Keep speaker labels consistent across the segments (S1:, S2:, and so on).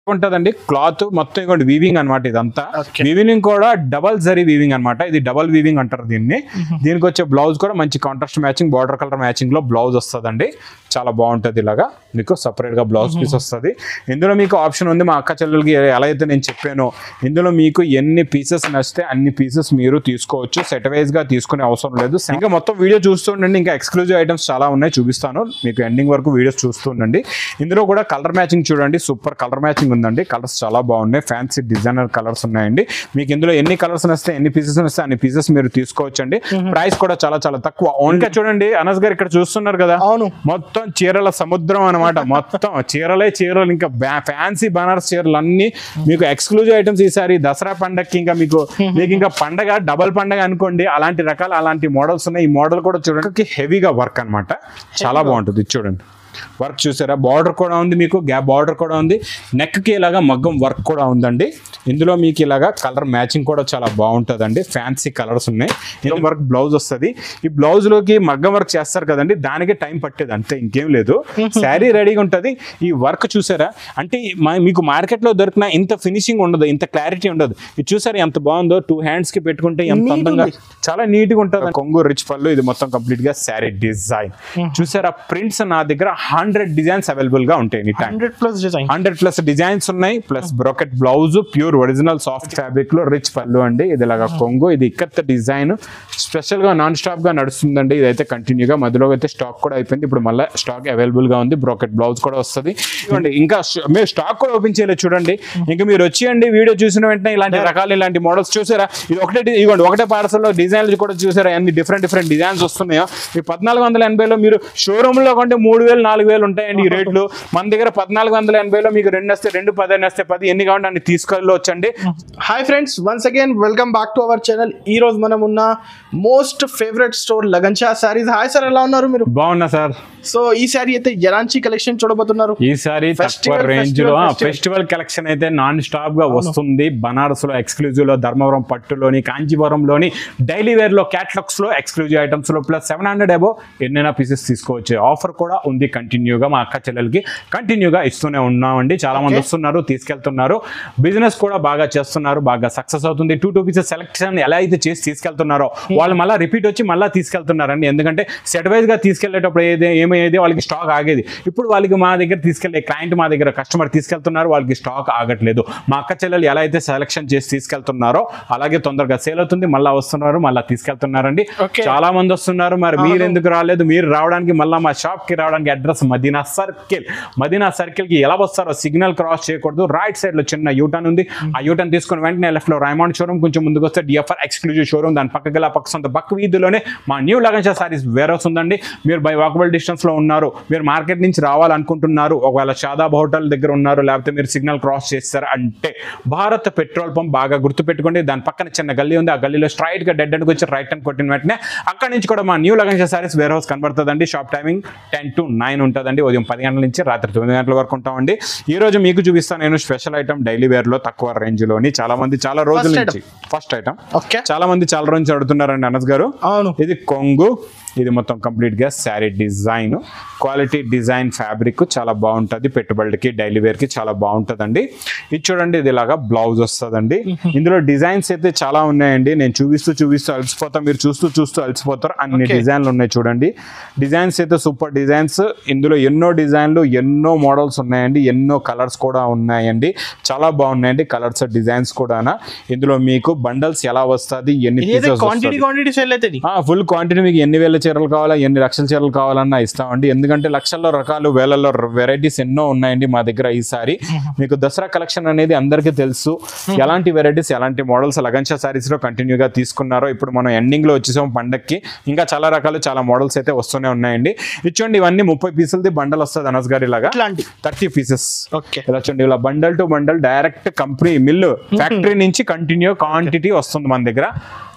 S1: ఉంటదండి క్లాత్ మొత్తం ఇవ్వండి వీవింగ్ అనమాట ఇదంతా
S2: Okay.
S1: వీవింగ్ కూడా డబల్ జరీ వీవింగ్ అన్నమాట ఇది డబల్ వీవింగ్ అంటారు దీన్ని దీనికి వచ్చే బ్లౌజ్ కూడా మంచి contrast matching border colour matching లో బ్లౌజ్ వస్తుందండి చాలా బాగుంటది ఇలాగా మీకు సపరేట్ గా బ్లౌజ్ పీస్ వస్తుంది ఇందులో మీకు ఆప్షన్ ఉంది మా అక్క చెల్లెలకి ఎలా అయితే నేను చెప్పానో ఇందులో మీకు ఎన్ని పీసెస్ నచ్చితే అన్ని పీసెస్ మీరు తీసుకోవచ్చు సెట్ వైజ్ గా తీసుకునే అవసరం లేదు ఇంకా మొత్తం వీడియో చూస్తుండండి ఇంకా ఎక్స్క్లూజివ్ ఐటమ్స్ చాలా ఉన్నాయి చూపిస్తాను మీకు ఎండింగ్ వరకు వీడియోస్ చూస్తుండండి ఇందులో కూడా కలర్ మ్యాచింగ్ చూడండి సూపర్ కలర్ మ్యాచింగ్ ఉందండి కలర్స్ చాలా బాగున్నాయి ఫ్యాన్సీ డిజైనర్ కలర్స్ ఉన్నాయండి మీకు ఇందులో ఎన్ని కలర్స్ వస్తే ఎన్ని పీసెస్ వస్తే అన్ని పీసెస్ మీరు తీసుకోవచ్చండి ప్రైస్ కూడా చాలా చాలా తక్కువ ఓన్గా చూడండి అనస్ గారు ఇక్కడ చూస్తున్నారు కదా
S2: అవును
S1: మొత్తం చీరల సముద్రం అన్నమాట మొత్తం చీరలే చీరలు ఇంకా ఫ్యాన్సీ బనారస్ చీరలు అన్ని మీకు ఎక్స్క్లూజివ్ ఐటమ్స్ ఈసారి దసరా పండగకి ఇంకా మీకు మీకు ఇంకా పండగ డబల్ పండగ అనుకోండి అలాంటి రకాల అలాంటి మోడల్స్ ఉన్నాయి ఈ మోడల్ కూడా చూడండి హెవీగా వర్క్ అన్నమాట చాలా బాగుంటుంది ఇది చూడండి వర్క్ చూసారా బార్డర్ కూడా ఉంది మీకు గ్యాప్ బార్డర్ కూడా ఉంది నెక్ కి ఇలాగా మగ్గం వర్క్ కూడా ఉందండి ఇందులో మీకు ఇలాగా కలర్ మ్యాచింగ్ కూడా చాలా బాగుంటుందండి ఫ్యాన్సీ కలర్స్ ఉన్నాయి ఇందులో వర్క్ బ్లౌజ్ వస్తుంది ఈ బ్లౌజ్ లోకి మగ్గం వర్క్ చేస్తారు కదండి దానికి టైం పట్టేది అంతే ఇంకేం లేదు శారీ రెడీగా ఉంటుంది ఈ వర్క్ చూసారా అంటే మా- మీకు మార్కెట్ లో దొరికిన ఇంత ఫినిషింగ్ ఉండదు ఇంత క్లారిటీ ఉండదు ఇది చూసారా ఎంత బాగుందో టూ హ్యాండ్స్ కి పెట్టుకుంటే ఎంత
S2: Neat
S1: అందంగా
S2: ఉంది.
S1: చాలా నీట్ గా ఉంటుంది కొంగు రిచ్ పళ్ళు ఇది మొత్తం కంప్లీట్ గా శారీ డిజైన్ చూసారా ప్రింట్స్ నా దగ్గర హండ్రెడ్ డిజైన్స్ అవైలబుల్ గా ఉంటాయి any time
S2: hundred plus design
S1: hundred plus designs ఉన్నాయి plus brocade blouse pure original soft fabric లో రిచ్ పళ్ళు అండి ఇది ఇలాగా కొంగు ఇది ఇక్కత్త డిజైన్ స్పెషల్ గా నాన్ స్టాప్ గా నడుస్తుందండి ఇదైతే కంటిన్యూగా మధ్యలో అయితే స్టాక్ కూడా అయిపోయింది ఇప్పుడు మళ్ళీ స్టాక్ అవైలబుల్ గా ఉంది బ్రోకెట్ బ్లౌజ్ కూడా వస్తుంది ఇవ్వండి ఇంకా ష- మీరు స్టాక్ కూడా ఓపెన్ చేయలేదు చూడండి ఇంకా మీరు వచ్చేయండి వీడియో చూసిన వెంటనే ఇలాంటి రకాలు ఇలాంటి మోడల్స్ చూసారా ఇది ఒకటే డి- ఇదిగోండి ఒకటే పార్సల్ లో డిజైన్లు కూడా చూసారా అన్ని డిఫరెంట్ డిఫరెంట్ డిజైన్స్ వస్తున్నాయో ఈ పద్నాలుగు వందల ఎనభైలో మీరు షోరూమ్ లో కొంటే మూడు వేలు నాలుగు వేలు ఉంటాయండి ఈ రేట్లు మన దగ్గర పద్నాలుగు వందల ఎనభైలో మీకు రెండు వస్తే రెండు పదిహేను వస్తే పది ఎన్ని కావాలంటే అన్ని తీసుకెళ్ళవచ్చండి
S2: hi friends once again welcome back to our channel ఈ రోజు మనం ఉన్న most favourite store Lagansha saris hi sir ఎలా ఉన్నారు మీరు
S1: బాగున్నా సార్
S2: సో ఈ సారీ అయితే ఎలాంటి కలెక్షన్ చూడబోతున్నారు
S1: ఈసారి తక్కువ
S2: Festival,
S1: రేంజ్ లో
S2: festival, festival.
S1: ఫెస్టివల్ కలెక్షన్ అయితే నాన్ స్టాప్ గా వస్తుంది బనారస్ లో ఎక్స్క్లూజివ్ లో ధర్మవరం పట్టులోని కాంచీపురంలోని డైలీ వేర్ లో క్యాటలాగ్స్ లో ఎక్స్క్లూజివ్ ఐటమ్స్ లో ప్లస్ సెవెన్ హండ్రెడ్ అబో ఎన్నైనా పీసెస్ తీసుకోవచ్చు ఆఫర్ కూడా ఉంది కంటిన్యూగా మా అక్క చెల్లెలకి కంటిన్యూగా ఇస్తూనే ఉన్నామండి చాలా మంది
S2: Okay.
S1: వస్తున్నారు తీసుకెళ్తున్నారు బిజినెస్ కూడా బాగా చేస్తున్నారు బాగా సక్సెస్ అవుతుంది టూ టూ పీసెస్ సెలెక్షన్ ఎలా అయితే చేసి తీసుకెళ్తున్నారో వాళ్ళు మళ్ళీ రిపీట్ వచ్చి మళ్ళీ తీసుకెళ్తున్నారండి ఎందుకంటే సెట్ వైజ్ గా తీసుకెళ్లేటప్పుడు ఏది ఏమయ్యేది వాళ్ళకి స్టాక్ ఆగేది ఇప్పుడు వాళ్ళకి మా దగ్గర తీసుకెళ్లే క్లయింట్ మా దగ్గర కస్టమర్ తీసుకెళ్తున్నారు వాళ్ళకి స్టాక్ ఆగట్లేదు మా అక్క చెల్లెలు ఎలా అయితే సెలెక్షన్ చేసి తీసుకెళ్తున్నారో అలాగే తొందరగా సేల్ అవుతుంది మళ్ళీ వస్తున్నారు మళ్ళీ తీసుకెళ్తున్నారండి
S2: Okay.
S1: చాలా మంది వస్తున్నారు మరి మీరు ఎందుకు రాలేదు మీరు రావడానికి మళ్ళీ మా షాప్ కి రావడానికి address Madina circle Madina circle కి ఎలా వస్తారో సిగ్నల్ క్రాస్ చేయకూడదు రైట్ సైడ్ లో చిన్న యూటర్న్ ఉంది ఆ యూటర్న్ తీసుకుని వెంటనే లెఫ్ట్ లో రైమాండ్ షోరూమ్ కొంచెం ముందుకు వస్తే డిఎఫ్ఆర్ ఎక్స్క్లూజివ్ షోరూమ్ దాని పక్కకి గల పక్క సొంత పక్క వీధిలోనే మా new Lagansha saris warehouse ఉందండి మీరు బై వాకబుల్ డిస్టెన్స్ లో ఉన్నారు మీరు మార్కెట్ నుంచి రావాలనుకుంటున్నారు ఒకవేళ షాదాబ్ హోటల్ దగ్గర ఉన్నారు లేకపోతే మీరు సిగ్నల్ క్రాస్ చేస్తారు అంటే భారత్ పెట్రోల్ పంప్ బాగా గుర్తు పెట్టుకోండి దాని పక్కన చిన్న గల్లీ ఉంది ఆ గల్లీలో స్ట్రైట్ గా డెడ్ అండ్కి వచ్చి రైట్ అండ్ కొట్టిన వెంటనే అక్కడ నుంచి కూడా మా new Lagansha saris warehouse కనబడుతుందండి shop timing ten to nine ఉంటుందండి ఉదయం పది గంటల నుంచి రాత్రి తొమ్మిది గంటల వరకు ఉంటామండి ఈ రోజు మీకు చూపిస్తాను నేను స్పెషల్ ఐటమ్ డైలీ వేర్ లో తక్కువ రేంజ్ లోని చాలా మంది చాలా రోజుల
S2: First
S1: నుంచి ఫస్ట్ ఐటమ్
S2: ఓకే
S1: చాలా మంది చాలా రోజు నుంచి అడుగుతున్నారండి అనస్ గారు
S2: అవును
S1: ఇది కొంగు ఇది మొత్తం కంప్లీట్ గా sari design quality design fabric చాలా బాగుంటది పెట్టుబడికి డైలీ వేర్ కి చాలా బాగుంటదండి ఇది చూడండి ఇది ఇలాగా బ్లౌజ్ వస్తుందండి ఇందులో డిజైన్స్ అయితే చాలా ఉన్నాయండి నేను చూపిస్తూ చూపిస్తూ అలసిపోతా మీరు చూస్తూ చూస్తూ అలసిపోతారు అన్ని
S2: Okay.
S1: డిజైన్లు ఉన్నాయి చూడండి డిజైన్స్ అయితే సూపర్ డిజైన్స్ ఇందులో ఎన్నో డిజైన్లు ఎన్నో మోడల్స్ ఉన్నాయండి ఎన్నో కలర్స్ కూడా ఉన్నాయండి చాలా బాగున్నాయండి కలర్స్ డిజైన్స్ కూడా ఇందులో మీకు బండల్స్ ఎలా వస్తుంది ఎన్ని
S2: ఇదైతే
S1: పీసెస్
S2: క్వాంటిటీ క్వాంటిటీ సేల్ అవుతుంది
S1: ఫుల్ క్వాంటిటీ మీకు ఎన్ని వేల చీరలు కావాలా ఎన్ని లక్షల చీరలు కావాలన్నా ఇస్తామండి ఎందుకంటే లక్షల్లో రకాలు వేలల్లో వెరైటీస్ ఎన్నో ఉన్నాయండి మా దగ్గర ఈసారి మీకు దసరా కలెక్షన్ అనేది అందరికీ తెలుసు ఎలాంటి వెరైటీస్ ఎలాంటి మోడల్స్ లగన్షా సారీస్ లో కంటిన్యూగా తీసుకున్నారో ఇప్పుడు మనం ఎండింగ్ లో వచ్చేసాం పండక్కి ఇంకా చాలా రకాలు చాలా మోడల్స్ అయితే వస్తూనే ఉన్నాయండి ఇచ్చోండి ఇవన్నీ ముప్పై పీసులది బండల్ వస్తుంది అనస్ గారి ఇలాగా
S2: ఇట్లాంటి
S1: థర్టీ పీసెస్
S2: ఓకే
S1: ఇలా చూడండి ఇలా bundle to bundle direct company mill factory నుంచి కంటిన్యూ క్వాంటిటీ వస్తుంది మన దగ్గర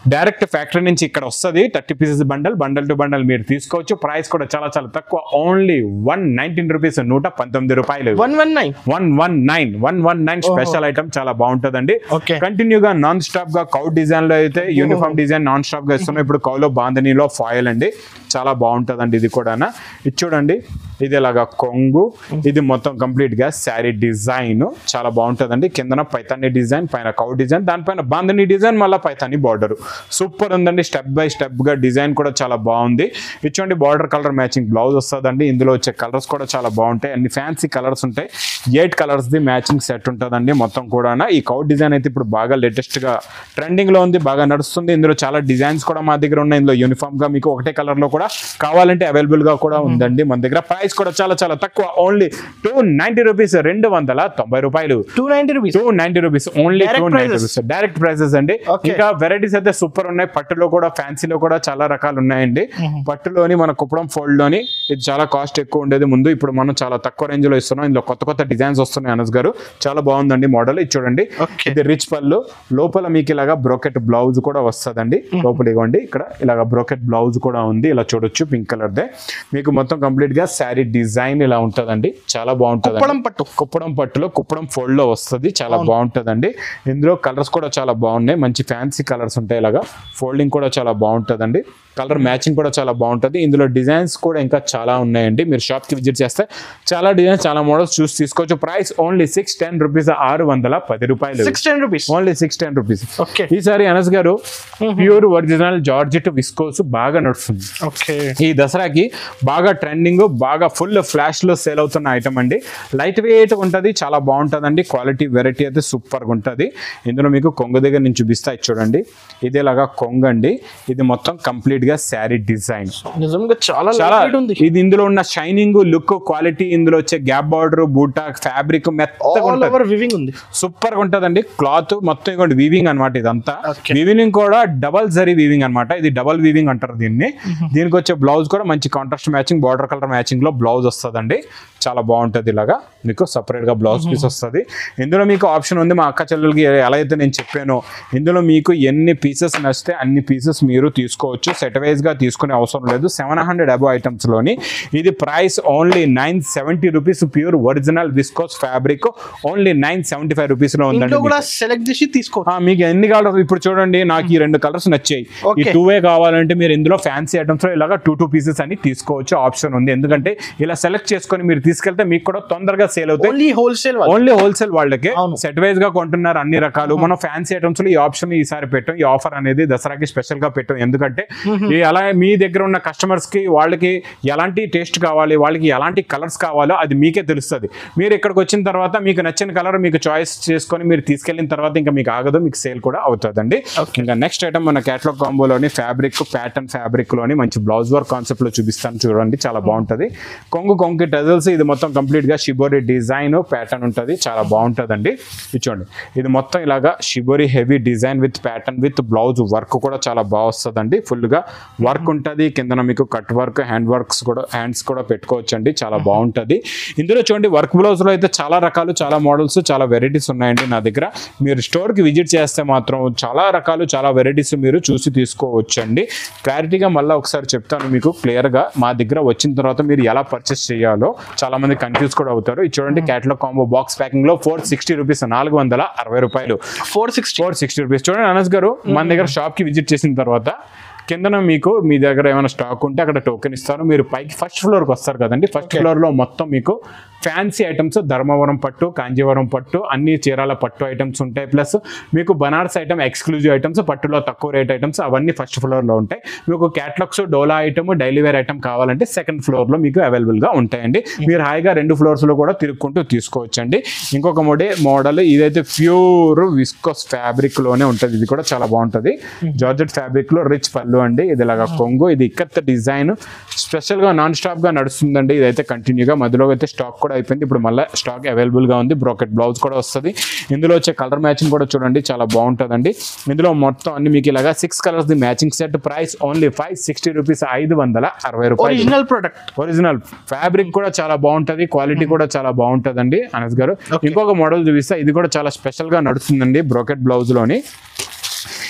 S1: డైరెక్ట్ ఫ్యాక్టరీ నుంచి ఇక్కడ వస్తుంది thirty pieces bundle bundle to bundle మీరు తీసుకోవచ్చు ప్రైస్ కూడా చాలా చాలా తక్కువ ఓన్లీ వన్ నైన్టీన్ రూపీస్ నూట పంతొమ్మిది రూపాయలు
S2: one one nine
S1: one one nine one one nine special item చాలా బాగుంటుందండి
S2: Okay.
S1: కంటిన్యూగా నాన్ స్టాప్ గా కౌ డిజైన్ లో అయితే యూనిఫామ్ డిజైన్ నాన్ స్టాప్ గా ఇస్తున్నాం ఇప్పుడు కౌలో బాంధనీలో ఫాయిల్ అండి చాలా బాగుంటుందండి ఇది కూడా ఇది చూడండి ఇది ఇలాగా కొంగు ఇది మొత్తం కంప్లీట్ గా శారీ డిజైన్ చాలా బాగుంటుందండి కిందన పైతాని డిజైన్ పైన కౌ డిజైన్ దానిపైన బాంధని డిజైన్ మళ్ళీ పైతాని బార్డర్ సూపర్ ఉందండి స్టెప్ బై స్టెప్ గా డిజైన్ కూడా చాలా బాగుంది ఇచ్చోండి బార్డర్ కలర్ మ్యాచింగ్ బ్లౌజ్ వస్తుందండి ఇందులో వచ్చే కలర్స్ కూడా చాలా బాగుంటాయి అన్ని ఫ్యాన్సీ కలర్స్ ఉంటాయి eight colours the matching set ఉంటుందండి మొత్తం కూడా ఈ కౌ డిజైన్ అయితే ఇప్పుడు బాగా లేటెస్ట్ గా ట్రెండింగ్ లో ఉంది బాగా నడుస్తుంది ఇందులో చాలా డిజైన్స్ కూడా మా దగ్గర ఉన్నాయి ఇందులో యూనిఫామ్ గా మీకు ఒకటే కలర్ లో కూడా కావాలంటే అవైలబుల్ గా కూడా ఉందండి మన దగ్గర ప్రైస్ కూడా చాలా చాలా తక్కువ ఓన్లీ టూ నైన్టీ రూపీస్ రెండు వందల తొంభై రూపాయలు
S2: two ninety rupees
S1: two ninety rupees only
S2: Direct
S1: two ninety
S2: prices.
S1: Rupees direct prices అండి
S2: Okay.
S1: ఇంకా వెరైటీస్ అయితే సూపర్ ఉన్నాయి పట్టులో కూడా ఫ్యాన్సీలో కూడా చాలా రకాలు ఉన్నాయండి పట్టులోని మన కుప్పడం ఫోల్డ్ లోని ఇది చాలా కాస్ట్ ఎక్కువ ఉండేది ముందు ఇప్పుడు మనం చాలా తక్కువ రేంజ్ లో ఇస్తున్నాం ఇందులో కొత్త కొత్త డిజైన్స్ వస్తున్నాయి అనస్ గారు చాలా బాగుందండి మోడల్ ఇది చూడండి
S2: Okay.
S1: ఇది రిచ్ పళ్ళు లోపల మీకు ఇలాగా బ్రోకెట్ బ్లౌజ్ కూడా వస్తుందండి లోపల ఇవ్వండి ఇక్కడ ఇలాగ బ్రోకెట్ బ్లౌజ్ కూడా ఉంది ఇలా చూడొచ్చు పింక్ కలర్ దే మీకు మొత్తం కంప్లీట్ గా శారీ డిజైన్ ఇలా ఉంటదండి చాలా బాగుంటుంది
S2: కుప్పడం పట్టు
S1: కుప్పడం పట్టులో కుప్పడం ఫోల్డ్ లో వస్తుంది చాలా బాగుంటుందండి ఇందులో కలర్స్ కూడా చాలా బాగున్నాయి మంచి ఫ్యాన్సీ కలర్స్ ఉంటాయి ఇలాగా ఫోల్డింగ్ కూడా చాలా బాగుంటుందండి కలర్ మ్యాచింగ్ కూడా చాలా బాగుంటుంది ఇందులో డిజైన్స్ కూడా ఇంకా చాలా ఉన్నాయండి మీరు షాప్ కి విజిట్ చేస్తే చాలా డిజైన్స్ చాలా మోడల్స్ చూసి తీసుకోవచ్చు price only six ten rupees ఆరు వందల పది రూపాయలు
S2: six ten rupees
S1: only six ten rupees
S2: okay
S1: ఈసారి అనస్ గారు ప్యూర్ ఒరిజినల్ జార్జెట్ విస్కోస్ బాగా నడుస్తుంది
S2: ఓకే
S1: ఈ దసరాకి బాగా ట్రెండింగ్ బాగా ఫుల్ ఫ్లాష్ లో సేల్ అవుతున్న ఐటమ్ అండి లైట్ వెయిట్ ఉంటుంది చాలా బాగుంటుందండి క్వాలిటీ వెరైటీ అయితే సూపర్ గా ఉంటుంది ఇందులో మీకు కొంగు దగ్గర నుంచి చూపిస్తా ఇది చూడండి ఇదేలాగా కొంగు అండి ఇది మొత్తం కంప్లీట్ గా శారీ డిజైన్
S2: నిజంగా చాలా
S1: చాలా
S2: లైట్ ఉంది
S1: ఇది ఇందులో ఉన్న షైనింగ్ లుక్ క్వాలిటీ ఇందులో వచ్చే గ్యాప్ బార్డర్ బూటా ఫ్యాబ్రిక్ మెత్తగా
S2: ఆల్
S1: ఉంటుంది
S2: ఓవర్ వివింగ్ ఉంది
S1: సూపర్ గా ఉంటదండి క్లాత్ మొత్తం ఇవ్వండి వీవింగ్ అనమాట ఇదంతా
S2: Okay.
S1: వీవింగ్ కూడా డబల్ జరీ వీవింగ్ అన్నమాట ఇది డబల్ వీవింగ్ అంటారు దీన్ని దీనికి వచ్చే బ్లౌజ్ కూడా మంచి contrast matching border colour matching లో బ్లౌజ్ వస్తుందండి చాలా బాగుంటది ఇలాగా మీకు సపరేట్ గా బ్లౌజ్ పీస్ వస్తుంది ఇందులో మీకు ఆప్షన్ ఉంది మా అక్క చెల్లెలకి ఎలా అయితే నేను చెప్పానో ఇందులో మీకు ఎన్ని పీసెస్ నచ్చితే అన్ని పీసెస్ మీరు తీసుకోవచ్చు సెట్ వైజ్ గా తీసుకునే అవసరం లేదు సెవెన్ హండ్రెడ్ అబో ఐటమ్స్ లోని ఇది price only nine seventy rupees pure original viscose fabric only nine seventy five rupees లో ఉందండి
S2: ఇంట్లో
S1: మీకు.
S2: కూడా సెలెక్ట్ చేసి తీసుకో
S1: ఆ, మీకు ఎన్ని కలర్స్ ఇప్పుడు చూడండి నాకు ఈ రెండు కలర్స్ నచ్చాయి ఈ
S2: Okay.
S1: టూ వే కావాలంటే మీరు ఇందులో ఫ్యాన్సీ ఐటమ్స్ లో ఇలాగా టూ టూ పీసెస్ అని తీసుకోవచ్చు ఆప్షన్ ఉంది ఎందుకంటే ఇలా సెలెక్ట్ చేసుకొని మీరు తీసుకెళ్తే మీకు కూడా తొందరగా సేల్ అవుతాయి
S2: ఓన్లీ హోల్సేల్
S1: ఓన్లీ హోల్సేల్ వాళ్ళకి
S2: అవును.
S1: సెట్ వైజ్ గా కొంటున్నారు అన్ని రకాలు మనం ఫ్యాన్సీ ఐటమ్స్ లో ఈ ఆప్షన్ ఈసారి పెట్టాం ఈ ఆఫర్ అనేది దసరాకి స్పెషల్ గా పెట్టాం ఎందుకంటే ఈ అలా మీ దగ్గర ఉన్న కస్టమర్స్ కి వాళ్ళకి ఎలాంటి టేస్ట్ కావాలి వాళ్ళకి ఎలాంటి కలర్స్ కావాలో అది మీకే తెలుస్తుంది మీరు ఇక్కడికి వచ్చిన తర్వాత మీకు నచ్చిన కలర్ మీకు చాయిస్ చేసుకొని మీరు తీసుకెళ్ళిన తర్వాత ఇంకా మీకు ఆగదు మీకు సేల్ కూడా అవుతుందండి ఇంకా నెక్స్ట్ ఐటమ్ మన క్యాటలాగ్ కాంబోలోని ఫ్యాబ్రిక్ ప్యాటర్న్ ఫ్యాబ్రిక్ లోని మంచి బ్లౌజ్ వర్క్ కాన్సెప్ట్ లో చూపిస్తాను చూడండి చాలా బాగుంటది కొంగు కొంగు టజల్స్ ఇది మొత్తం కంప్లీట్ గా షిబోరి డిజైన్ ప్యాటర్న్ ఉంటుంది చాలా బాగుంటదండి ఇది చూడండి ఇది మొత్తం ఇలాగా shibori heavy design with pattern with blouse work కూడా చాలా బాగా వస్తుందండి ఫుల్ గా వర్క్ ఉంటుంది కిందన మీకు కట్ వర్క్ హ్యాండ్ వర్క్స్ కూడా హ్యాండ్స్ కూడా పెట్టుకోవచ్చు అండి చాలా బాగుంటది ఇందులో చూడండి వర్క్ బ్లౌజ్ లో అయితే చాలా రకాలు చాలా మోడల్స్ చాలా వెరైటీస్ ఉన్నాయండి నా దగ్గర మీరు స్టోర్ కి విజిట్ చేస్తే మాత్రం చాలా రకాలు చాలా వెరైటీస్ మీరు చూసి తీసుకోవచ్చు అండి క్లారిటీగా మళ్ళీ ఒకసారి చెప్తాను మీకు క్లియర్ గా మా దగ్గర వచ్చిన తర్వాత మీరు ఎలా పర్చేస్ చేయాలో చాలా మంది కన్ఫ్యూజ్ కూడా అవుతారు ఇది చూడండి క్యాటలాగ్ కాంబో బాక్స్ ప్యాకింగ్ లో ఫోర్ సిక్స్టీ రూపీస్ నాలుగు వందల అరవై రూపాయలు
S2: four sixty
S1: four sixty rupees చూడండి అనస్ గారు మన దగ్గర షాప్ కి విజిట్ చేసిన తర్వాత కిందన మీకు మీ దగ్గర ఏమైనా స్టాక్ ఉంటే అక్కడ టోకెన్ ఇస్తారు మీరు పైకి ఫస్ట్ ఫ్లోర్ కి వస్తారు కదండి ఫస్ట్ ఫ్లోర్ లో మొత్తం మీకు ఫ్యాన్సీ ఐటమ్స్ ధర్మవరం పట్టు కాంజీవరం పట్టు అన్ని చీరాల పట్టు ఐటమ్స్ ఉంటాయి ప్లస్ మీకు బనారస్ ఐటమ్ ఎక్స్క్లూజివ్ ఐటమ్స్ పట్టులో తక్కువ రేట్ ఐటమ్స్ అవన్నీ ఫస్ట్ ఫ్లోర్ లో ఉంటాయి మీకు క్యాటలాగ్స్ డోలా ఐటమ్ డైలీ వేర్ ఐటమ్ కావాలంటే సెకండ్ ఫ్లోర్ లో మీకు అవైలబుల్ గా ఉంటాయండి మీరు హాయిగా రెండు ఫ్లోర్స్ లో కూడా తిరుక్కుంటూ తీసుకోవచ్చండి ఇంకొక మోడే మోడల్ ఇదైతే ప్యూర్ విస్కోస్ ఫ్యాబ్రిక్ లోనే ఉంటుంది ఇది కూడా చాలా బాగుంటది జార్జెట్ ఫ్యాబ్రిక్ లో రిచ్ పళ్ళు అండి ఇది ఇలాగా కొంగు ఇది ఇక్కత్ డిజైన్ స్పెషల్ గా నాన్ స్టాప్ గా నడుస్తుందండి ఇదైతే కంటిన్యూగా మధ్యలో అయితే స్టాక్ కూడా అయిపోయింది ఇప్పుడు మళ్ళీ స్టాక్ అవైలబుల్ గా ఉంది బ్రోకెట్ బ్లౌజ్ కూడా వస్తుంది ఇందులో వచ్చే కలర్ మ్యాచింగ్ కూడా చూడండి చాలా బాగుంటుందండి ఇందులో మొత్తం అన్ని మీకు ఇలాగా six colours the matching set price only five sixty rupees ఐదు వందల అరవై రూపాయలు
S2: ఒరిజినల్ ప్రొడక్ట్
S1: ఒరిజినల్ ఫ్యాబ్రిక్ కూడా చాలా బాగుంటది క్వాలిటీ కూడా చాలా బాగుంటదండి అనస్ గారు ఇంకొక మోడల్ చూపిస్తా ఇది కూడా చాలా స్పెషల్ గా నడుస్తుందండి బ్రోకెట్ బ్లౌజ్ లోని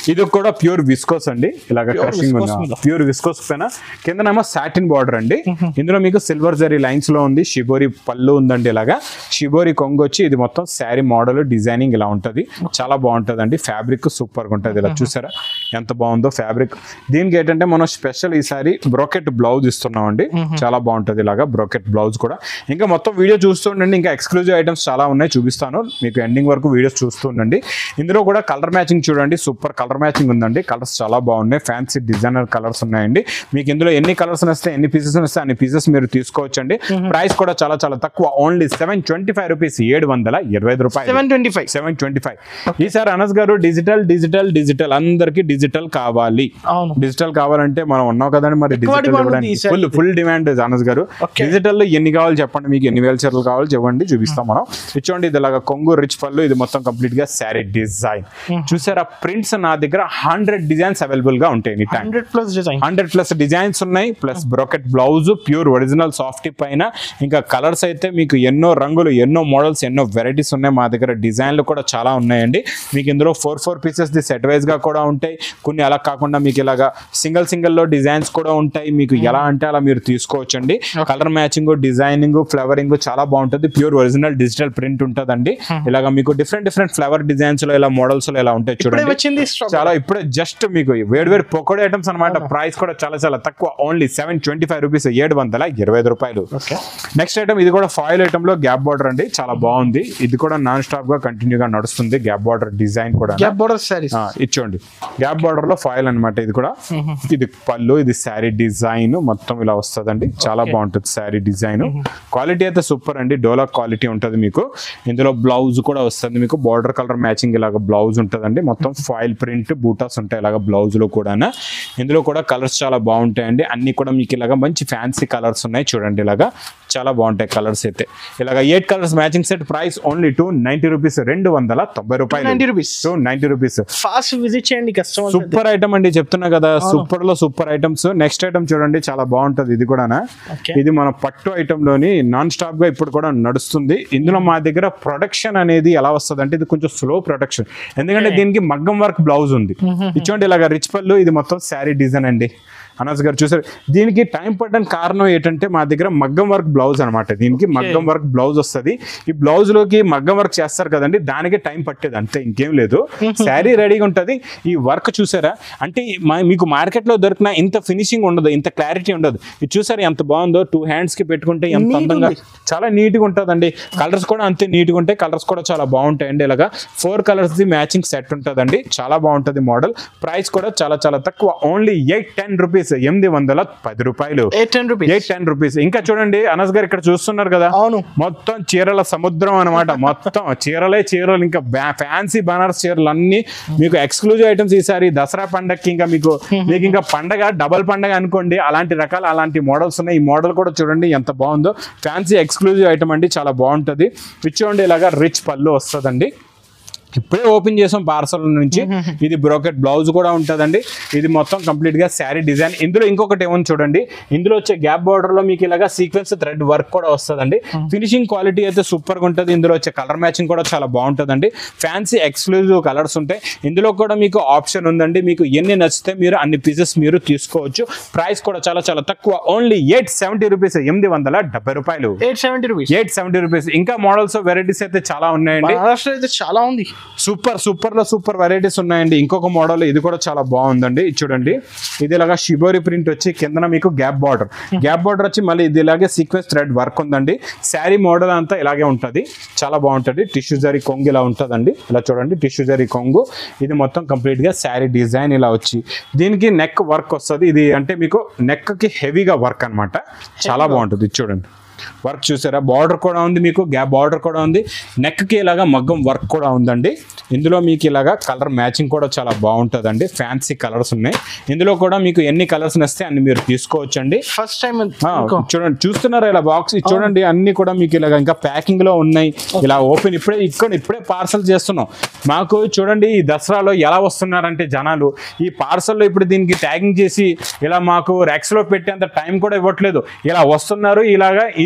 S1: ఇది కూడా ప్యూర్ విస్కోస్ అండి ఇలాగ
S2: Pure
S1: క్రషింగ్
S2: viscose మీద.
S1: ప్యూర్ విస్కోస్ పైన కిందనేమో సాటిన్ బార్డర్ అండి ఇందులో మీకు సిల్వర్ జరీ లైన్స్ లో ఉంది షిబోరి పళ్ళు ఉందండి ఇలాగా షిబోరి కొంగు వచ్చి ఇది మొత్తం శారీ మోడల్ డిజైనింగ్ ఇలా ఉంటది చాలా బాగుంటది అండి ఫ్యాబ్రిక్ సూపర్ గా ఉంటది ఇలా చూసారా ఎంత బాగుందో ఫ్యాబ్రిక్ దీనికి ఏంటంటే మనం స్పెషల్ ఈసారి బ్రోకెట్ బ్లౌజ్ ఇస్తున్నాం అండి చాలా బాగుంటది ఇలాగా బ్రోకెట్ బ్లౌజ్ కూడా ఇంకా మొత్తం వీడియో చూస్తుండండి ఇంకా ఎక్స్క్లూజివ్ ఐటమ్స్ చాలా ఉన్నాయి చూపిస్తాను మీకు ఎండింగ్ వరకు వీడియోస్ చూస్తుండండి ఇందులో కూడా కలర్ మ్యాచింగ్ చూడండి సూపర్ కలర్ మ్యాచింగ్ ఉందండి కలర్స్ చాలా బాగున్నాయి ఫ్యాన్సీ డిజైనర్ కలర్స్ ఉన్నాయండి మీకు ఇందులో ఎన్ని కలర్స్ వస్తే ఎన్ని పీసెస్ వస్తే అన్ని పీసెస్ మీరు తీసుకోవచ్చండి ప్రైస్ కూడా చాలా చాలా తక్కువ only seven twenty five rupees ఏడు వందల ఇరవై ఐదు రూపాయలు
S2: seven twenty five
S1: seven twenty five ఈసారి Anas garu digital digital digital అందరికి డిజిటల్ కావాలి
S2: అవును
S1: డిజిటల్ కావాలంటే మనం ఉన్నాం కదండి మరి
S2: ఎక్కువ
S1: డిజిటల్
S2: demand ఉంది
S1: ఇవ్వడానికి
S2: ఈసారి.
S1: ఫుల్ ఫుల్ డిమాండ్ అనస్ గారు
S2: Okay.
S1: డిజిటల్ లో ఎన్ని కావాలి చెప్పండి మీకు ఎన్ని వేల చీరలు కావాలి చెప్పండి చూపిస్తాం మనం ఇచ్చోండి ఇది ఇలాగా కొంగు రిచ్ పళ్ళు ఇది మొత్తం కంప్లీట్ గా శారీ డిజైన్ చూసారా ప్రింట్స్ నా దగ్గర హండ్రెడ్ డిజైన్స్ అవైలబుల్ గా ఉంటాయి any time
S2: hundred plus design
S1: hundred plus designs ఉన్నాయి plus brocade blouse pure original soft పైన ఇంకా కలర్స్ అయితే మీకు ఎన్నో రంగులు ఎన్నో మోడల్స్ ఎన్నో వెరైటీస్ ఉన్నాయి మా దగ్గర డిజైన్లు కూడా చాలా ఉన్నాయండి మీకు ఇందులో four four pieces the set wise గా కూడా ఉంటాయి కొన్ని అలా కాకుండా మీకు ఇలాగా సింగిల్ సింగిల్ లో డిజైన్స్ కూడా ఉంటాయి మీకు ఎలా అంటే అలా మీరు తీసుకోవచ్చండి కలర్ మ్యాచింగ్ డిజైనింగ్ ఫ్లవరింగ్ చాలా బాగుంటుంది ప్యూర్ ఒరిజినల్ డిజిటల్ ప్రింట్ ఉంటుందండి ఇలాగా మీకు డిఫరెంట్ డిఫరెంట్ ఫ్లవర్ డిజైన్స్ లో ఇలా మోడల్స్ లో ఇలా ఉంటాయి
S2: ఇప్పుడే
S1: చూడండి
S2: వచ్చింది స్టాక్
S1: చాలా ఇప్పుడే జస్ట్ మీకు వేడి వేడి పకోడీ ఐటమ్స్ అనమాట ప్రైస్ కూడా చాలా చాలా తక్కువ only seven twenty five rupees ఏడు వందల ఇరవై ఐదు రూపాయలు
S2: ఓకే
S1: నెక్స్ట్ ఐటమ్ ఇది కూడా ఫాయిల్ ఐటమ్ లో గ్యాప్ బార్డర్ అండి చాలా బాగుంది ఇది కూడా నాన్ స్టాప్ గా కంటిన్యూ గా నడుస్తుంది గ్యాప్ బార్డర్ డిజైన్ కూడా
S2: గ్యాప్ బోర్డర్ సారీస్
S1: ఆ, ఇచ్చోండి గ్యాప్ బార్డర్ లో ఫాయిల్ అన్నమాట ఇది కూడా ఇది పళ్ళు ఇది శారీ డిజైన్ మొత్తం ఇలా వస్తుందండి చాలా బాగుంటుంది శారీ డిజైన్ క్వాలిటీ అయితే సూపర్ అండి డోలా క్వాలిటీ ఉంటుంది మీకు ఇందులో బ్లౌజ్ కూడా వస్తుంది మీకు బార్డర్ కలర్ మ్యాచింగ్ ఇలాగ బ్లౌజ్ ఉంటుందండి మొత్తం ఫాయిల్ ప్రింట్ బూటాస్ ఉంటాయి ఇలాగ బ్లౌజ్ లో కూడా ఇందులో కూడా కలర్స్ చాలా బాగుంటాయండి అన్ని కూడా మీకు ఇలాగ మంచి ఫ్యాన్సీ కలర్స్ ఉన్నాయి చూడండి ఇలాగా చాలా బాగుంటాయి కలర్స్ అయితే ఇలాగ eight colours matching set price only two ninety rupees రెండు వందల తొంభై రూపాయలు
S2: 90 rupees.
S1: Two ninety rupees
S2: fast visit చేయండి కస్టమర్
S1: సూపర్ ఐటమ్ అండి చెప్తున్నా కదా సూపర్ లో సూపర్ ఐటమ్స్ నెక్స్ట్ ఐటమ్ చూడండి చాలా బాగుంటది ఇది కూడా
S2: Okay.
S1: ఇది మన పట్టు ఐటమ్ లోని నాన్ స్టాప్ గా ఇప్పుడు కూడా నడుస్తుంది ఇందులో మా దగ్గర ప్రొడక్షన్ అనేది ఎలా వస్తుంది అంటే ఇది కొంచెం స్లో ప్రొడక్షన్ ఎందుకంటే దీనికి మగ్గం వర్క్ బ్లౌజ్ ఉంది ఇచ్చోండి ఇలాగ రిచ్ పళ్ళు ఇది మొత్తం శారీ డిజైన్ అండి అనస్ గారు చూసారు దీనికి టైం పడడానికి కారణం ఏంటంటే మా దగ్గర మగ్గం వర్క్ బ్లౌజ్ అనమాట దీనికి మగ్గం వర్క్ బ్లౌజ్ వస్తుంది ఈ బ్లౌజ్ లోకి మగ్గం వర్క్ చేస్తారు కదండి దానికి టైం పట్టేది అంతే ఇంకేం లేదు శారీ రెడీగా ఉంటుంది ఈ వర్క్ చూసారా అంటే మా- మీకు మార్కెట్ లో దొరికిన ఇంత ఫినిషింగ్ ఉండదు ఇంత క్లారిటీ ఉండదు ఇది చూసారా ఎంత బాగుందో టూ హ్యాండ్స్ కి పెట్టుకుంటే ఎంత
S2: Neat
S1: అందంగా
S2: ఉంది.
S1: చాలా నీట్ గా ఉంటుందండి కలర్స్ కూడా అంతే నీట్ గా ఉంటాయి కలర్స్ కూడా చాలా బాగుంటాయండి ఇలాగా four colours the matching set ఉంటుందండి చాలా బాగుంటుంది మోడల్ ప్రైస్ కూడా చాలా చాలా తక్కువ ఓన్లీ ఎయిట్ టెన్ రూపీస్ ఎనిమిది వందల పది రూపాయలు
S2: eight ten rupees
S1: eight ten rupees ఇంకా చూడండి అనస్ గారు ఇక్కడ చూస్తున్నారు కదా
S2: అవును
S1: మొత్తం చీరల సముద్రం అన్నమాట మొత్తం చీరలే చీరలు ఇంకా ఫ్యాన్సీ బనారస్ చీరలు అన్ని మీకు ఎక్స్క్లూజివ్ ఐటమ్స్ ఈసారి దసరా పండగకి ఇంకా మీకు మీకు ఇంకా పండగ డబల్ పండగ అనుకోండి అలాంటి రకాల అలాంటి మోడల్స్ ఉన్నాయి ఈ మోడల్ కూడా చూడండి ఎంత బాగుందో ఫ్యాన్సీ ఎక్స్క్లూజివ్ ఐటమ్ అండి చాలా బాగుంటది చూడండి ఇలాగా రిచ్ పళ్ళు వస్తుందండి ఇప్పుడే ఓపెన్ చేసాం పార్సల్ నుంచి ఇది బ్రోకెట్ బ్లౌజ్ కూడా ఉంటుందండి ఇది మొత్తం కంప్లీట్ గా శారీ డిజైన్ ఇందులో ఇంకొకటి ఏమో చూడండి ఇందులో వచ్చే గ్యాప్ బార్డర్ లో మీకు ఇలాగా సీక్వెన్స్ థ్రెడ్ వర్క్ కూడా వస్తుందండి ఫినిషింగ్ క్వాలిటీ అయితే సూపర్ గా ఉంటుంది ఇందులో వచ్చే కలర్ మ్యాచింగ్ కూడా చాలా బాగుంటుందండి ఫ్యాన్సీ ఎక్స్క్లూజివ్ కలర్స్ ఉంటాయి ఇందులో కూడా మీకు ఆప్షన్ ఉందండి మీకు ఎన్ని నచ్చితే మీరు అన్ని పీసెస్ మీరు తీసుకోవచ్చు ప్రైస్ కూడా చాలా చాలా తక్కువ ఓన్లీ ఎయిట్ సెవెంటీ రూపీస్ ఎనిమిది వందల డెబ్బై రూపాయలు
S2: eight seventy rupees
S1: eight seventy rupees ఇంకా మోడల్స్ వెరైటీస్ అయితే చాలా ఉన్నాయండి
S2: మహారాష్ట్ర అయితే చాలా ఉంది
S1: సూపర్ సూపర్ లో సూపర్ వెరైటీస్ ఉన్నాయండి ఇంకొక మోడల్ ఇది కూడా చాలా బాగుందండి ఇది చూడండి ఇది ఇలాగా షిబోరి ప్రింట్ వచ్చి కిందన మీకు గ్యాప్ బార్డర్ గ్యాప్ బార్డర్ వచ్చి మళ్ళీ ఇది ఇలాగే సీక్వెన్స్ థ్రెడ్ వర్క్ ఉందండి శారీ మోడల్ అంతా ఇలాగే ఉంటుంది చాలా బాగుంటుంది టిష్యూ జరీ కొంగు ఇలా ఉంటుందండి ఇలా చూడండి టిష్యూ జరీ కొంగు ఇది మొత్తం కంప్లీట్ గా శారీ డిజైన్ ఇలా వచ్చి దీనికి నెక్ వర్క్ వస్తుంది ఇది అంటే మీకు నెక్ కి హెవీగా వర్క్ అన్నమాట చాలా బాగుంటుంది ఇది చూడండి వర్క్ చూసారా బార్డర్ కూడా ఉంది మీకు గ్యాప్ బార్డర్ కూడా ఉంది నెక్ కి ఇలాగా మగ్గం వర్క్ కూడా ఉందండి ఇందులో మీకు ఇలాగా కలర్ మ్యాచింగ్ కూడా చాలా బాగుంటుందండి ఫ్యాన్సీ కలర్స్ ఉన్నాయి ఇందులో కూడా మీకు ఎన్ని కలర్స్ నస్తే అన్ని మీరు తీసుకోవచ్చండి
S2: ఫస్ట్ టైం
S1: ఆ, చూడండి చూస్తున్నారా ఇలా బాక్స్ చూడండి అన్ని కూడా మీకు ఇలాగ ఇంకా ప్యాకింగ్ లో ఉన్నాయి ఇలా ఓపెన్ ఇప్పుడే ఇక్కడ ఇప్పుడే పార్సల్ చేస్తున్నాం మాకు చూడండి ఈ దసరాలో ఎలా వస్తున్నారంటే జనాలు ఈ పార్సల్లో ఇప్పుడు దీనికి ట్యాగింగ్ చేసి ఇలా మాకు ర్యాక్స్ లో పెట్టేంత టైం కూడా ఇవ్వట్లేదు ఇలా వస్తున్నారు ఇలాగా ఈ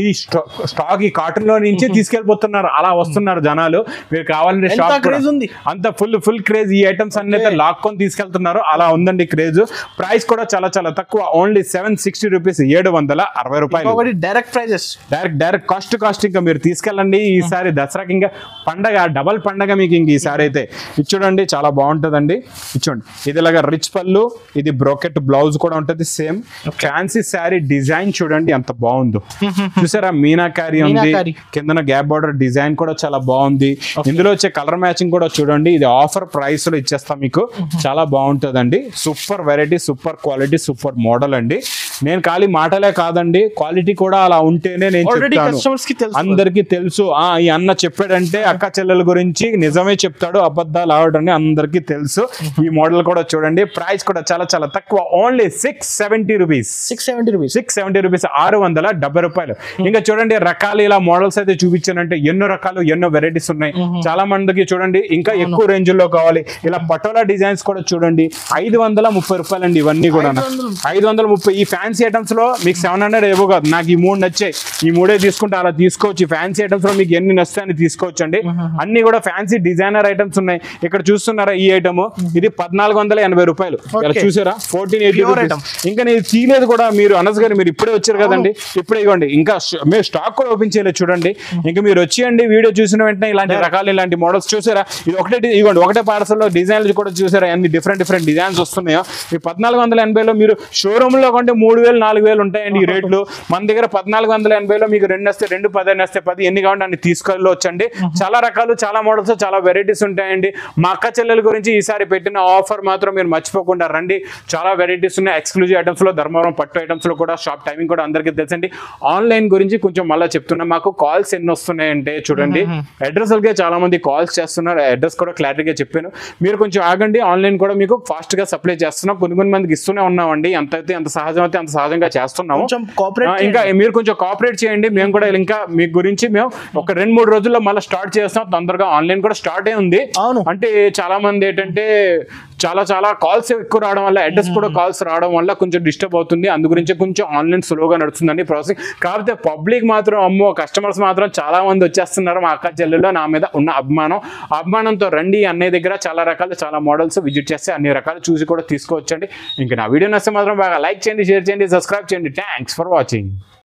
S1: ఈ స్టా- స్టాక్ ఈ కాటన్ లో నుంచి తీసుకెళ్లిపోతున్నారు అలా వస్తున్నారు జనాలు మీరు కావాలంటే
S2: ఎంత
S1: షాప్ కూడా-
S2: craze ఉంది?
S1: అంత ఫుల్ ఫుల్ క్రేజ్ ఈ ఐటమ్స్ అన్ని అయితే లాక్కొని తీసుకెళ్తున్నారు అలా ఉందండి క్రేజ్ ప్రైస్ కూడా చాలా చాలా తక్కువ ఓన్లీ సెవెన్ సిక్స్టీ రూపీస్ ఏడు వందల అరవై రూపాయలు
S2: ఒకటి direct prices
S1: direct direct cost cost ఇంకా మీరు తీసుకెళ్ళండి ఈసారి దసరాకి ఇంకా పండగ డబల్ పండగ మీకు ఇంక ఈసారి అయితే ఇది చూడండి చాలా బాగుంటుందండి ఇది చూడండి ఇది ఇలాగా రిచ్ పళ్ళు ఇది బ్రోకెట్ బ్లౌజ్ కూడా ఉంటుంది సేమ్ ఫ్యాన్సీ శారీ డిజైన్ చూడండి ఎంత బాగుందో చూసారా మీనాకారి ఉంది
S2: మీనాకారి.
S1: కిందన గ్యాప్ బార్డర్ డిజైన్ కూడా చాలా బాగుంది ఇందులో వచ్చే కలర్ మ్యాచింగ్ కూడా చూడండి ఇది ఆఫర్ ప్రైస్ లో ఇచ్చేస్తాం మీకు చాలా బాగుంటుందండి super variety super quality super model అండి నేను ఖాళీ మాటలే కాదండి క్వాలిటీ కూడా అలా ఉంటేనే నేను
S2: ఆల్రెడీ
S1: చెప్తాను
S2: కస్టమర్స్ కి తెలుసు
S1: అందరికి తెలుసు ఆ ఈ అన్న చెప్పాడంటే అక్క చెల్లెల గురించి నిజమే చెప్తాడు అబద్ధాలు ఆడని అందరికి తెలుసు ఈ మోడల్ కూడా చూడండి ప్రైస్ కూడా చాలా చాలా తక్కువ only six seventy rupees
S2: six seventy rupees
S1: six seventy rupees ఆరు వందల డెబ్బై రూపాయలు ఇంకా చూడండి రకాలు ఇలా మోడల్స్ అయితే చూపించానంటే ఎన్నో రకాలు ఎన్నో వెరైటీస్ ఉన్నాయి చాలా మందికి చూడండి ఇంకా ఎక్కువ రేంజ్ లో కావాలి ఇలా పటోలా డిజైన్స్ కూడా చూడండి ఐదు వందల ముప్పై రూపాయలు అండి ఇవన్నీ కూడా ఐదు వందల ముప్పై ఈ ఫ్యాన్సీ ఐటమ్స్ లో మీకు సెవెన్ హండ్రెడ్ ఏవో కాదు నాకు ఈ మూడు నచ్చాయి ఈ మూడే తీసుకుంటే అలా తీసుకోవచ్చు ఈ ఫ్యాన్సీ ఐటమ్స్ లో మీకు ఎన్ని నచ్చుతాయని తీసుకోవచ్చు అండి అన్ని కూడా ఫ్యాన్సీ డిజైనర్ ఐటమ్స్ ఉన్నాయి ఇక్కడ చూస్తున్నారా ఈ ఐటమ్ ఇది పద్నాలుగు వందల ఎనభై రూపాయలు ఇలా
S2: Okay.
S1: చూసారా fourteen eighty
S2: Pure
S1: rupees
S2: item.
S1: ఇంకా నేను తీయలేదు కూడా మీరు అనస్ గారు మీరు ఇప్పుడే వచ్చారు కదండి ఇప్పుడే ఇవ్వండి ఇంకా ష- మీరు స్టాక్ కూడా ఓపెన్ చేయలేదు చూడండి ఇంకా మీరు వచ్చేయండి వీడియో చూసిన వెంటనే ఇలాంటి రకాలు ఇలాంటి మోడల్స్ చూసారా ఇది ఒకటే డి- ఇవ్వండి ఒకటే పార్సల్ లో డిజైన్లు కూడా చూసారా అన్ని డిఫరెంట్ డిఫరెంట్ డిజైన్స్ వస్తున్నాయో ఈ పద్నాలుగు వందల ఎనభైలో మీరు షోరూమ్ లో కొంటే మూడు వేలు నాలుగు వేలు ఉంటాయండి ఈ రేట్లు మన దగ్గర పద్నాలుగు వందల ఎనభైలో మీకు రెండు వస్తే రెండు పదిహేను వస్తే పది ఎన్ని కావాలంటే అన్ని తీసుకెళ్ళవచ్చండి చాలా రకాలు చాలా మోడల్స్ చాలా వెరైటీస్ ఉంటాయండి మా అక్క చెల్లెల గురించి ఈసారి పెట్టిన ఆఫర్ మాత్రం మీరు మర్చిపోకుండా రండి చాలా వెరైటీస్ ఉన్నాయి ఎక్స్క్లూజివ్ ఐటమ్స్ లో ధర్మవరం పట్టు ఐటమ్స్ లో కూడా షాప్ టైమింగ్ కూడా అందరికీ తెలుసండి ఆన్లైన్ గురించి కొంచెం మళ్ళీ చెప్తున్నా మాకు కాల్స్ ఎన్ని వస్తున్నాయంటే చూడండి అడ్రస్ కే చాలా మంది కాల్స్ చేస్తున్నారు అడ్రస్ కూడా క్లారిటీగా చెప్పాను మీరు కొంచెం ఆగండి ఆన్లైన్ కూడా మీకు ఫాస్ట్ గా సప్లై చేస్తున్నాం కొన్ని కొన్ని మందికి ఇస్తూనే ఉన్నామండి ఎంత అయితే అంత సహజం అయితే అంత సహజంగా చేస్తున్నాము
S2: కొంచెం కోఆపరేట్
S1: ఆ, ఇంకా మీరు కొంచెం కోఆపరేట్ చేయండి మేము కూడా ఇంకా మీ గురించి మేము ఒక రెండు మూడు రోజుల్లో మళ్ళీ స్టార్ట్ చేస్తాం తొందరగా ఆన్లైన్ కూడా స్టార్ట్ అయి ఉంది
S2: అవును.
S1: అంటే చాలా మంది ఏంటంటే చాలా చాలా కాల్స్ ఎక్కువ రావడం వల్ల అడ్రస్ కూడా కాల్స్ రావడం వల్ల కొంచెం డిస్టర్బ్ అవుతుంది అందు గురించి కొంచెం ఆన్లైన్ స్లోగా నడుస్తుందండి ప్రాసెస్ కాకపోతే పబ్లిక్ మాత్రం అమ్మో కస్టమర్స్ మాత్రం చాలా మంది వచ్చేస్తున్నారు మా అక్క చెల్లెల్లో నా మీద ఉన్న అభిమానం ఆ అభిమానంతో రండి అన్నయ్య దగ్గర చాలా రకాలు చాలా మోడల్స్ విజిట్ చేస్తే అన్ని రకాలు చూసి కూడా తీసుకోవచ్చండి ఇంకా నా వీడియో నచ్చితే మాత్రం బాగా లైక్ చేయండి షేర్ చేయండి సబ్స్క్రైబ్ చేయండి థ్యాంక్స్ ఫర్ వాచింగ్